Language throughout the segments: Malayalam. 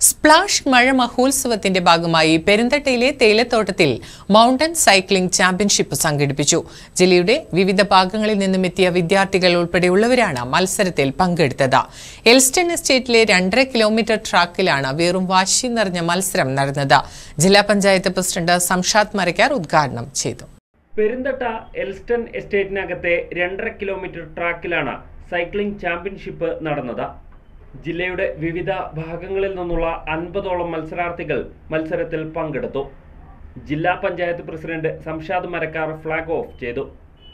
സ്പ്ലാഷ് മഴ മഹോത്സവത്തിന്റെ ഭാഗമായി പെരിന്തട്ടയിലെ തേയിലത്തോട്ടത്തിൽ മൗണ്ടൻ സൈക്ലിംഗ് ചാമ്പ്യൻഷിപ്പ് സംഘടിപ്പിച്ചു ജില്ലയുടെ വിവിധ ഭാഗങ്ങളിൽ നിന്നും എത്തിയ വിദ്യാർത്ഥികൾ ഉൾപ്പെടെയുള്ളവരാണ് മത്സരത്തിൽ പങ്കെടുത്തത് എൽസ്റ്റൺ എസ്റ്റേറ്റിലെ രണ്ടര കിലോമീറ്റർ ട്രാക്കിലാണ് വെറും വാശി നിറഞ്ഞ മത്സരം നടന്നത് ജില്ലാ പഞ്ചായത്ത് പ്രസിഡന്റ് സംഷാദ് മരക്കാർ ഉദ്ഘാടനം ചെയ്തു പെരിന്തട്ട എൽസ്റ്റൺ എസ്റ്റേറ്റിനകത്തെ രണ്ടര കിലോമീറ്റർ ട്രാക്കിലാണ് സൈക്ലിംഗ് ചാമ്പ്യൻഷിപ്പ് നടന്നത് ജില്ലയുടെ വിവിധ ഭാഗങ്ങളിൽ നിന്നുള്ള അൻപതോളം മത്സരാർത്ഥികൾ മത്സരത്തിൽ പങ്കെടുത്തു ജില്ലാ panchayat president Samshad Marakkar flag off ചെയ്തു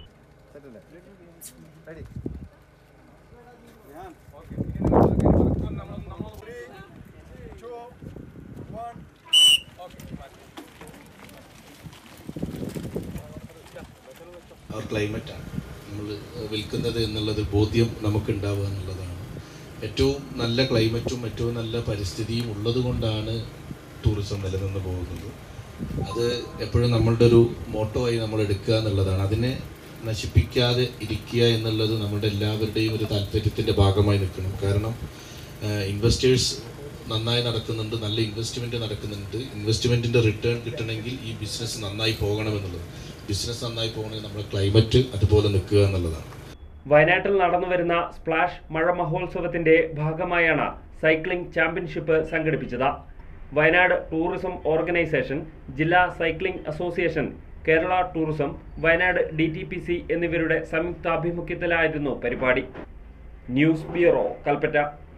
ആ ക്ലൈമറ്റാണ് നമ്മൾ വിൽക്കുന്നത് എന്നുള്ളത് ബോധ്യം നമുക്കുണ്ടാവുക എന്നുള്ളതാണ് ഏറ്റവും നല്ല ക്ലൈമറ്റും ഏറ്റവും നല്ല പരിസ്ഥിതിയും ഉള്ളത് കൊണ്ടാണ് ടൂറിസം നിലനിന്ന് പോകുന്നത് അത് എപ്പോഴും നമ്മളുടെ ഒരു മോട്ടോ ആയി നമ്മൾ എടുക്കുക എന്നുള്ളതാണ് അതിനെ നശിപ്പിക്കാതെ ഇരിക്കുക എന്നുള്ളത് നമ്മുടെ എല്ലാവരുടെയും ഒരു താല്പര്യത്തിൻ്റെ ഭാഗമായി നിൽക്കണം കാരണം ഇൻവെസ്റ്റേഴ്സ് നന്നായി നടക്കുന്നുണ്ട് നല്ല ഇൻവെസ്റ്റ്മെൻറ്റ് നടക്കുന്നുണ്ട് ഇൻവെസ്റ്റ്മെൻറ്റിൻ്റെ റിട്ടേൺ കിട്ടണമെങ്കിൽ ഈ ബിസിനസ് നന്നായി പോകണമെന്നുള്ളത് ബിസിനസ് നന്നായി പോകണമെങ്കിൽ നമ്മുടെ ക്ലൈമറ്റ് അതുപോലെ നിൽക്കുക എന്നുള്ളതാണ് വയനാട്ടിൽ നടന്നുവരുന്ന സ്പ്ലാഷ് മഴ മഹോത്സവത്തിന്റെ ഭാഗമായാണ് സൈക്ലിംഗ് ചാമ്പ്യൻഷിപ്പ് സംഘടിപ്പിച്ചത് വയനാട് ടൂറിസം ഓർഗനൈസേഷൻ ജില്ലാ cycling association Kerala tourism Wayanad D T P C എന്നിവരുടെ സംയുക്താഭിമുഖ്യത്തിലായിരുന്നു പരിപാടി ന്യൂസ് ബ്യൂറോ കൽപ്പറ്റ